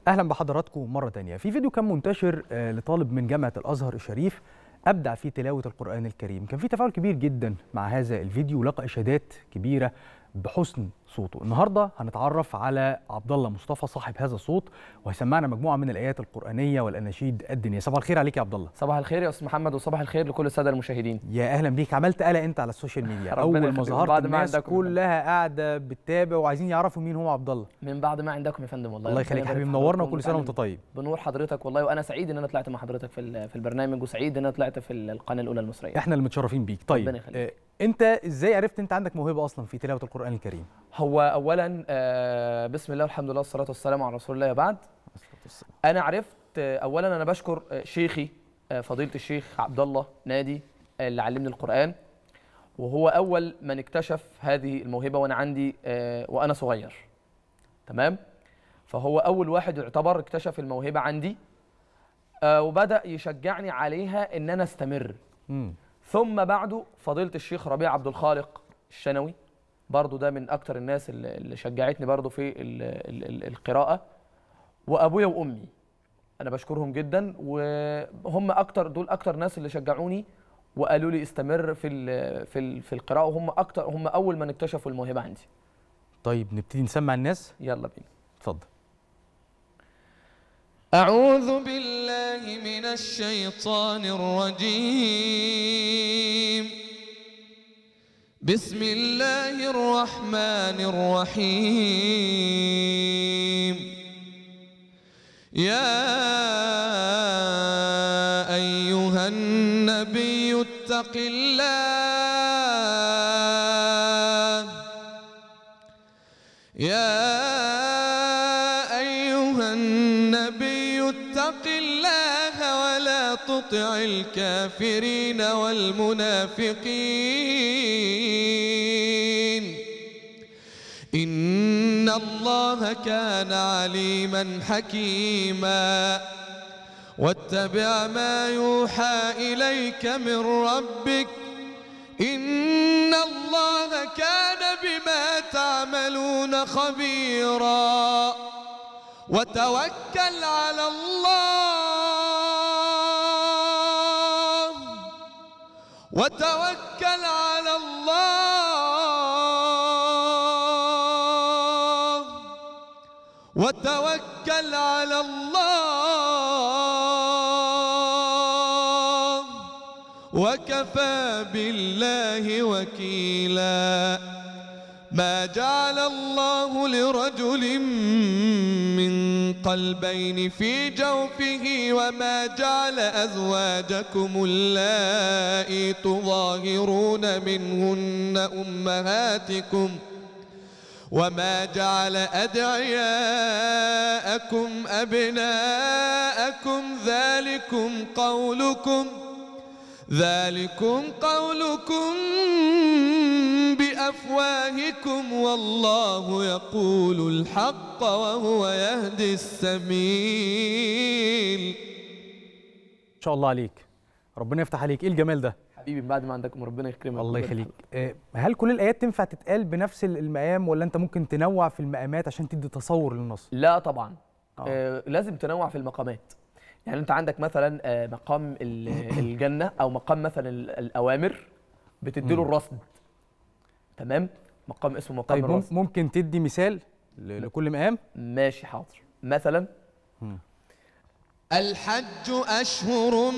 اهلا بحضراتكم مره تانية في فيديو كان منتشر آه، لطالب من جامعه الازهر الشريف ابدع في تلاوه القران الكريم كان في تفاعل كبير جدا مع هذا الفيديو ولقى اشادات كبيره بحسن صوته النهارده هنتعرف على عبد الله مصطفى صاحب هذا الصوت وهيسمعنا مجموعه من الايات القرانيه والاناشيد الدينيه صباح الخير عليك يا عبد الله صباح الخير يا استاذ محمد وصباح الخير لكل الساده المشاهدين يا اهلا بيك عملت قلق انت على السوشيال ميديا ربنا اول ما يخليك. ظهرت بعد ما الناس عندكم كلها قاعده بتتابع وعايزين يعرفوا مين هو عبد الله من بعد ما عندكم يا فندم والله الله ربنا يخليك يبارك حبيبي في منورنا حضراتكم وكل سنه وانت وتعلم طيب بنور حضرتك والله وانا سعيد ان انا طلعت مع حضرتك في ال- في البرنامج وسعيد ان انا طلعت في القناه الاولى المصريه احنا اللي متشرفين بيك طيب ربنا يخليك. آه، انت ازاي عرفت انت عندك موهبه اصلا في تلاوه القران الكريم هو اولا آه، بسم الله والحمد لله والصلاه والسلام على رسول الله بعد انا عرفت آه، اولا انا بشكر آه، شيخي آه، فضيله الشيخ عبد الله نادي آه، اللي علمني القران وهو اول من اكتشف هذه الموهبه وانا عندي آه، وانا صغير تمام فهو اول واحد يعتبر اكتشف الموهبه عندي آه، وبدا يشجعني عليها ان انا استمر امم ثم بعده فضيله الشيخ ربيع عبد الخالق الشنوي برضو ده من اكتر الناس اللي اللي شجعتني برضو في ال ال ال القراءه وابويا وامي انا بشكرهم جدا وهم اكتر دول اكتر ناس اللي شجعوني وقالوا لي استمر في ال في ال في القراءه وهم اكتر هم اول من اكتشفوا الموهبه عندي طيب نبتدي نسمع الناس يلا بينا اتفضل أعوذ بالله من الشيطان الرجيم بسم الله الرحمن الرحيم يا أيها النبي اتق الله يا أيها النبي اتق الله ولا تطع الكافرين والمنافقين إن الله كان عليما حكيما واتبع ما يوحى إليك من ربك إن الله كان بما تعملون خبيرا وتوكل على الله وتوكل على الله وتوكل على الله وكفى بالله وكيلا ما جعل الله لرجل من قلبين في جوفه وما جعل أزواجكم اللائي تظاهرون منهن أمهاتكم وما جعل أدعياءكم أبناءكم ذلكم قولكم ذلكم قولكم بأفواهكم والله يقول الحق وهو يهدي السبيل ان شاء الله عليك ربنا يفتح عليك ايه الجمال ده حبيبي من بعد ما عندكم ربنا يكرمك الله ويبارك يخليك فيك. آه، هل كل الايات تنفع تتقال بنفس المقام ولا انت ممكن تنوع في المقامات عشان تدي تصور للنص لا طبعا آه. آه لازم تنوع في المقامات يعني انت عندك مثلا آه مقام ال- الجنه او مقام مثلا ال- الاوامر بتديله الرصد تمام مقام اسمه مقام طيب مم- الرصد ممكن تدي مثال ل- لكل مقام ماشي حاضر مثلا الحج أشهر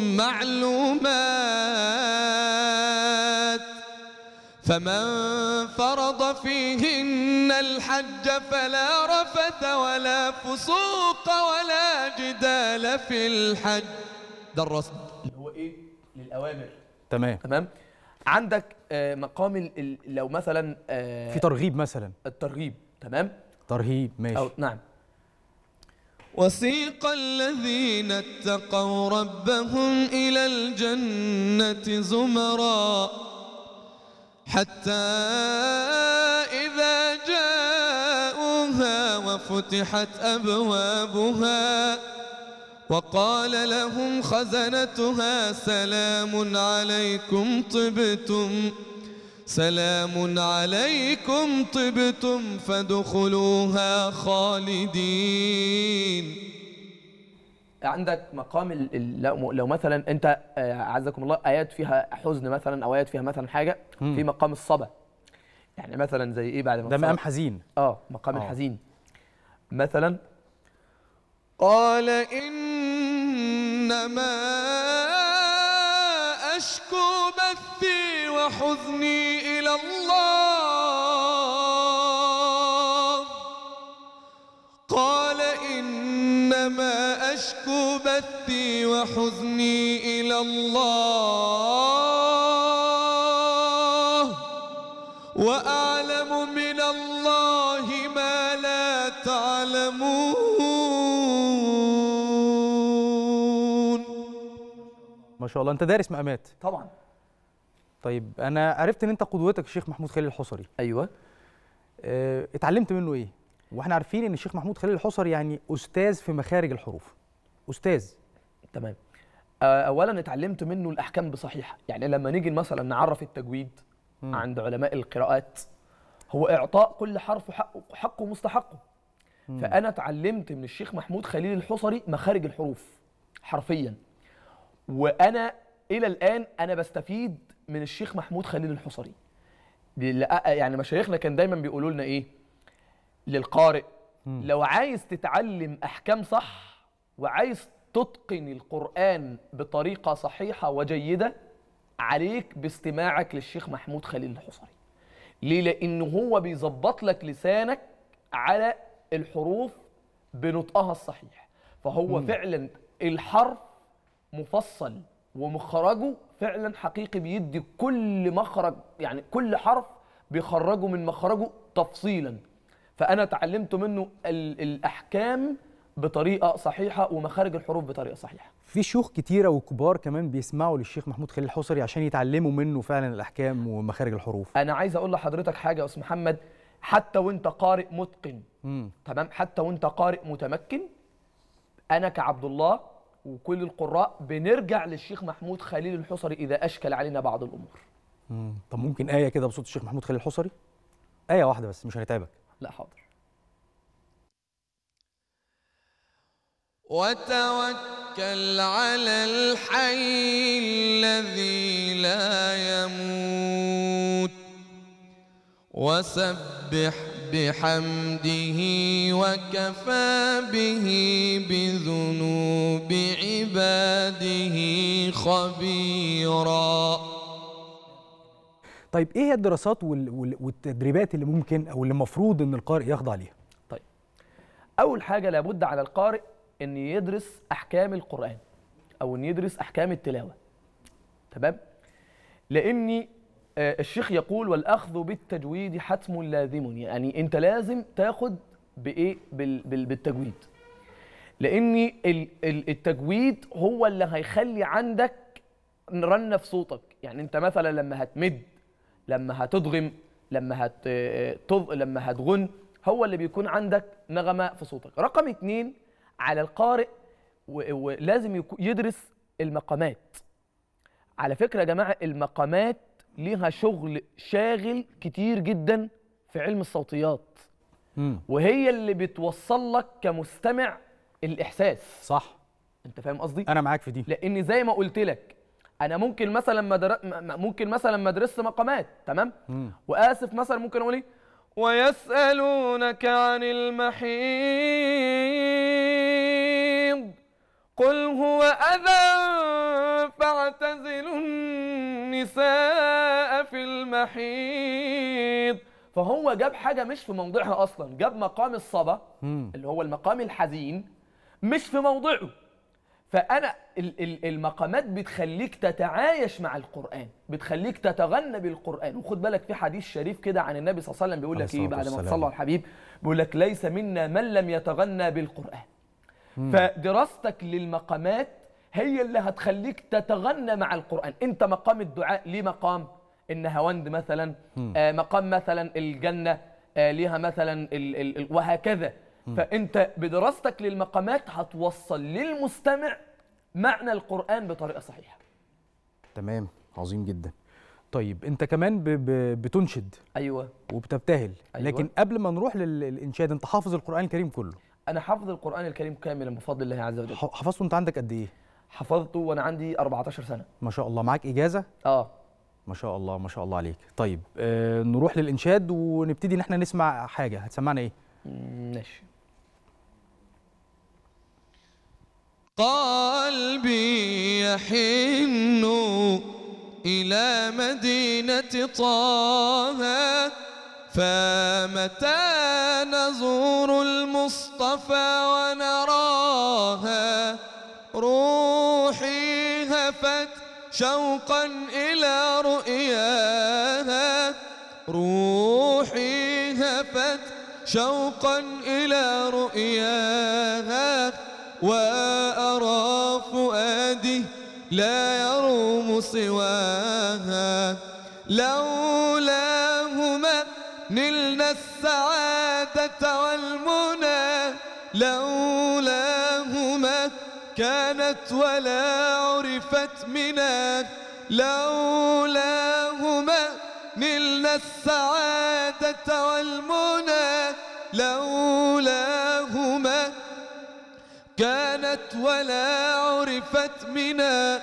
معلومات فمن فرض فيهن الحج فلا رفث ولا فسوق ولا جدال في الحج ده الرصد اللي هو ايه للاوامر تمام تمام عندك آه مقام ال- ال- لو مثلا آه في ترغيب مثلا الترغيب تمام ترهيب ماشي او نعم وسيق الذين اتقوا ربهم إلى الجنة زمرا حتى إذا جاءوها وفتحت أبوابها وقال لهم خزنتها سلام عليكم طبتم سلام عليكم طبتم فادخلوها خالدين عندك مقام ال- ال- لو لو مثلا انت آه، عزكم الله ايات فيها حزن مثلا او ايات فيها مثلا حاجه في مقام الصبا يعني مثلا زي ايه بعد ما ده الصبا- مقام حزين اه مقام آه. الحزين مثلا قال إنما أشكو بثي وحزني إلى الله قال إنما أشكو بثي وحزني إلى الله وأعلم من الله ما لا تعلمون ما شاء الله انت دارس مقامات طبعا طيب انا عرفت ان انت قدوتك الشيخ محمود خليل الحصري ايوه اه اتعلمت منه ايه واحنا عارفين ان الشيخ محمود خليل الحصري يعني استاذ في مخارج الحروف استاذ تمام آه، اولا اتعلمت منه الاحكام بصحيحه يعني لما نيجي مثلا نعرف التجويد مم. عند علماء القراءات هو اعطاء كل حرف حقه حقه ومستحقه فانا اتعلمت من الشيخ محمود خليل الحصري مخارج الحروف حرفيا وانا الى الان انا بستفيد من الشيخ محمود خليل الحصري لأ- يعني مشايخنا كان دايما بيقولوا لنا ايه للقارئ لو عايز تتعلم احكام صح وعايز تتقن القران بطريقه صحيحه وجيده عليك باستماعك للشيخ محمود خليل الحصري ليه لانه هو بيظبط لك لسانك على الحروف بنطقها الصحيح فهو فعلا الحرف مفصل ومخرجه فعلا حقيقي بيدي كل مخرج يعني كل حرف بيخرجه من مخرجه تفصيلا فانا اتعلمت منه ال- الاحكام بطريقه صحيحه ومخارج الحروف بطريقه صحيحه في شيوخ كتيره وكبار كمان بيسمعوا للشيخ محمود خليل الحصري عشان يتعلموا منه فعلا الاحكام ومخارج الحروف انا عايز اقول لحضرتك حاجه يا استاذ محمد حتى وانت قارئ متقن امم تمام حتى وانت قارئ متمكن انا كعبد الله وكل القراء بنرجع للشيخ محمود خليل الحصري اذا اشكل علينا بعض الامور طب ممكن ايه كده بصوت الشيخ محمود خليل الحصري ايه واحده بس مش هنتعبك لا حاضر وتوكل على الحي الذي لا يموت وسبح بحمده وكفى به بذنوب عباده خبيرا طيب ايه هي الدراسات وال... وال... والتدريبات اللي ممكن او اللي المفروض ان القارئ يخضع ليها طيب اول حاجه لابد على القارئ ان يدرس احكام القران او ان يدرس احكام التلاوه تمام لاني آه، الشيخ يقول والاخذ بالتجويد حتم لازم يعني انت لازم تاخد بايه بال... بال... بالتجويد لان ال... ال- التجويد هو اللي هيخلي عندك رنه في صوتك يعني انت مثلا لما هتمد لما هتضغم لما هت آه، تض... لما هتغن هو اللي بيكون عندك نغمه في صوتك رقم اتنين على القارئ و... ولازم يكو... يدرس المقامات على فكرة يا جماعة المقامات ليها شغل شاغل كتير جدا في علم الصوتيات امم وهي اللي بتوصل لك كمستمع الإحساس صح أنت فاهم قصدي؟ انا معاك في دي لأن زي ما قلت لك أنا ممكن مثلا مدر... م- م- ممكن مثلا ما أدرسش مقامات تمام؟ مم. وآسف مثلا ممكن أقول إيه؟ ويسألونك عن المحيض قل هو أذى فاعتزلوا النساء في المحيض فهو جاب حاجة مش في موضعها أصلا جاب مقام الصبا مم. اللي هو المقام الحزين مش في موضعه فأنا ال- ال- المقامات بتخليك تتعايش مع القرآن بتخليك تتغنى بالقرآن وخد بالك في حديث شريف كده عن النبي صلى الله عليه وسلم بيقول عليه لك إيه الصلاة بعد ما والسلام. تصلى على الحبيب بيقول لك ليس منا من لم يتغنى بالقرآن فدراستك للمقامات هي اللي هتخليك تتغنى مع القرآن انت مقام الدعاء ليه مقام النهاوند مثلا آه مقام مثلا الجنة آه ليها مثلا ال ال ال وهكذا فانت بدراستك للمقامات هتوصل للمستمع معنى القرآن بطريقة صحيحة تمام عظيم جدا طيب انت كمان ب... ب... بتنشد ايوه وبتبتهل أيوة. لكن قبل ما نروح لل- للانشاد انت حافظ القران الكريم كله انا حافظ القران الكريم كاملا بفضل الله عز وجل ح- حفظته انت عندك قد ايه حفظته وانا عندي 14 سنه ما شاء الله معاك اجازه اه ما شاء الله ما شاء الله عليك طيب آه نروح للانشاد ونبتدي ان احنا نسمع حاجه هتسمعنا ايه مم، ماشي قلبي يحن إلى مدينة طه فمتى نزور المصطفى ونراها روحي هفت شوقا إلى رؤياها روحي هفت شوقا إلى رؤياها وأرى فؤادي لا يروم سواها لولاهما نلنا السعادة والمنى لولاهما كانت ولا عرفت منا لولاهما نلنا السعادة والمنى لولاهما كانت ولا عرفت منا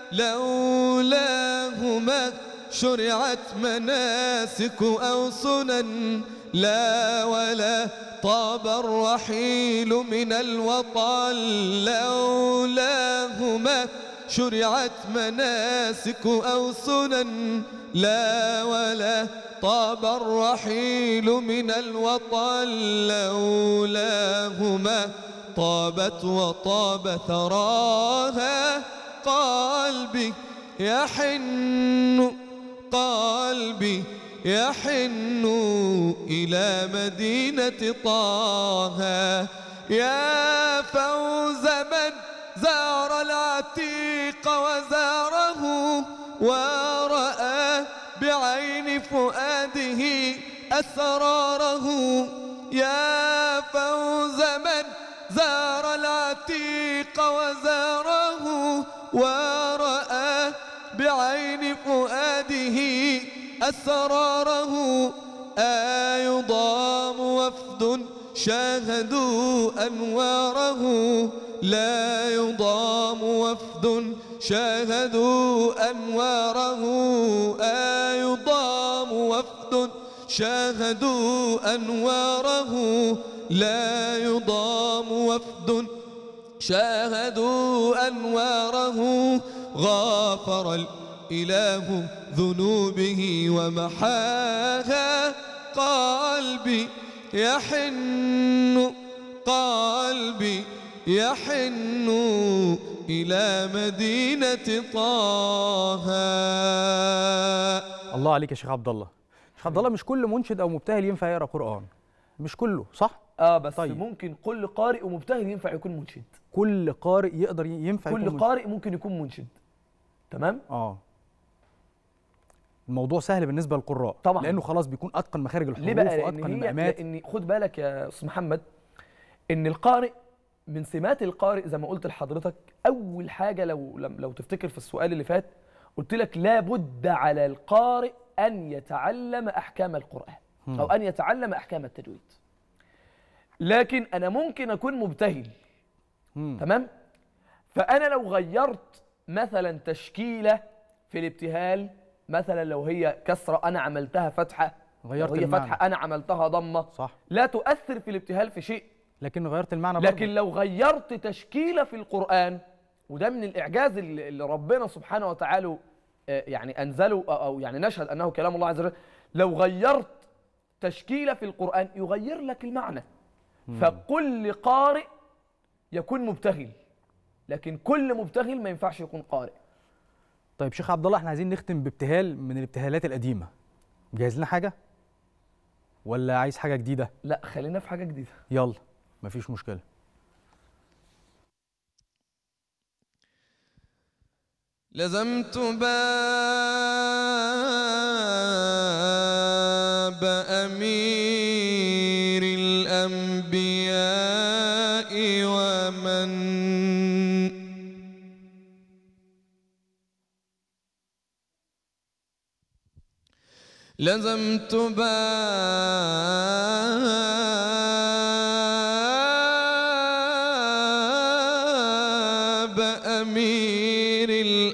لولاهما شرعت مناسك أو سنن لا ولا طاب الرحيل من الوطن لولاهما شرعت مناسك أو سنن لا ولا طاب الرحيل من الوطن لولاهما طابت وطاب ثراها قلبي يحن قلبي يحن إلى مدينة طه يا فوز من زار العتيق وزاره ورأى بعين فؤاده أسراره يا فوز من زار العتيق وزاره ورأى بعين فؤاده أسراره أيضام وفد شاهدوا أنواره لا يضام وفد شاهدوا أنواره أيضام وفد شاهدوا أنواره لا يضام وفد شاهدوا أنواره غافر الإله ذنوبه ومحاها قلبي يحن قلبي يحن إلى مدينة طه الله عليك يا شيخ عبد الله شيخ عبد الله مش كل منشد او مبتهل ينفع يقرا قران مش كله صح اه بس طيب. طيب. ممكن كل قارئ ومبتهل ينفع يكون منشد كل قارئ يقدر ينفع يكون كل منشد. قارئ ممكن يكون منشد تمام اه الموضوع سهل بالنسبه للقراء طبعاً. لانه خلاص بيكون اتقن مخارج الحروف ليه بقى لان واتقن هي المقامات لان خد بالك يا استاذ محمد ان القارئ من سمات القارئ زي ما قلت لحضرتك اول حاجه لو لم- لو تفتكر في السؤال اللي فات قلت لك لابد على القارئ ان يتعلم احكام القران او ان يتعلم احكام التجويد لكن انا ممكن اكون مبتهل مم. تمام فانا لو غيرت مثلا تشكيله في الابتهال مثلا لو هي كسره انا عملتها فتحه غيرت لو هي المعنى. فتحه انا عملتها ضمه صح لا تؤثر في الابتهال في شيء لكن غيرت المعنى برضه. لكن لو غيرت تشكيله في القران وده من الاعجاز اللي اللي ربنا سبحانه وتعالى آه، يعني انزله أو- او يعني نشهد انه كلام الله عز وجل لو غيرت تشكيله في القران يغير لك المعنى فكل قارئ يكون مبتهل لكن كل مبتهل ما ينفعش يكون قارئ طيب شيخ عبد الله احنا عايزين نختم بابتهال من الابتهالات القديمه جاهز لنا حاجه ولا عايز حاجه جديده لا خلينا في حاجه جديده يلا مفيش مشكله لزمت باب أمير الأنبياء ومن لزمت باب أمير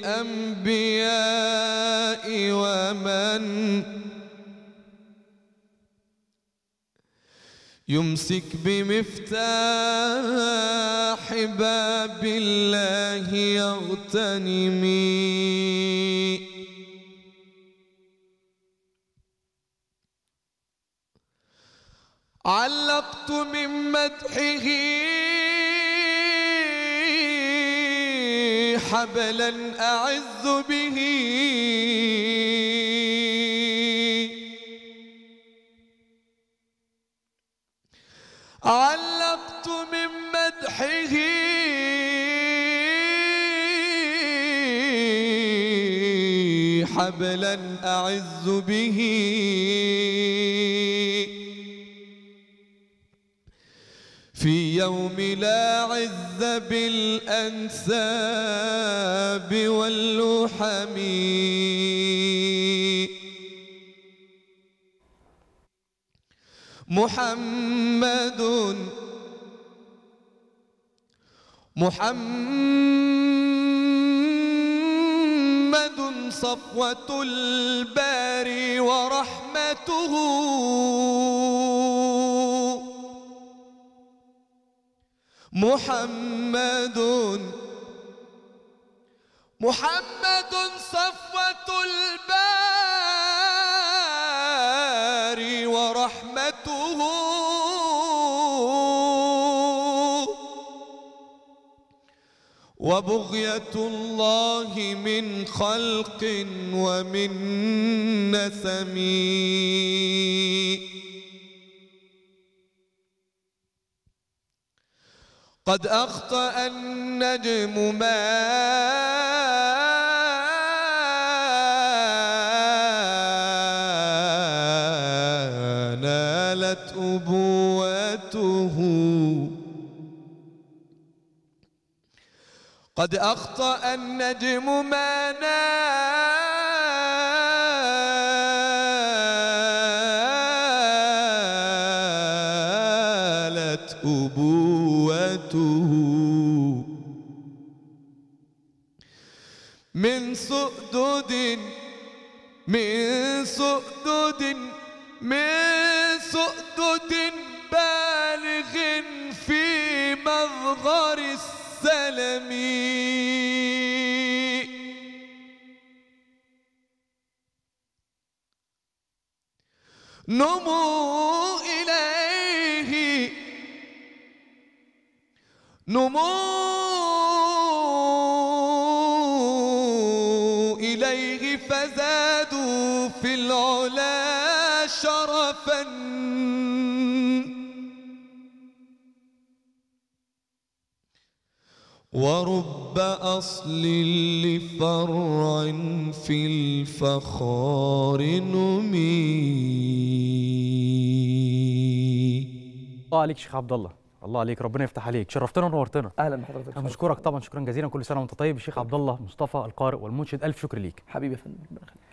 الأنبياء ومن يمسك بمفتاح باب الله يغتنمي علقت من مدحه حبلا أعز به علقت من مدحه حبلا أعز به في يوم لا عز بالأنساب واللحم محمد محمد صفوة الباري ورحمته محمد محمد صفوة الباري ورحمته وبغية الله من خلق ومن نسم قد أخطأ النجم ما نالت أبوته قد أخطأ النجم ما نالت أبوته من سؤدد من سؤدد من سؤدد بالغ في مظهر السلم نمو إليه نمو إليه فزادوا في العلا شرفا ورب أصل لفرع في الفخار نمي الله عليك شيخ عبد الله الله عليك ربنا يفتح عليك شرفتنا ونورتنا اهلا بحضرتك انا بشكرك طبعا شكرا جزيلا كل سنه وانت طيب الشيخ عبد الله مصطفى القارئ والمنشد الف شكر ليك حبيبي يا فندم ربنا يخليك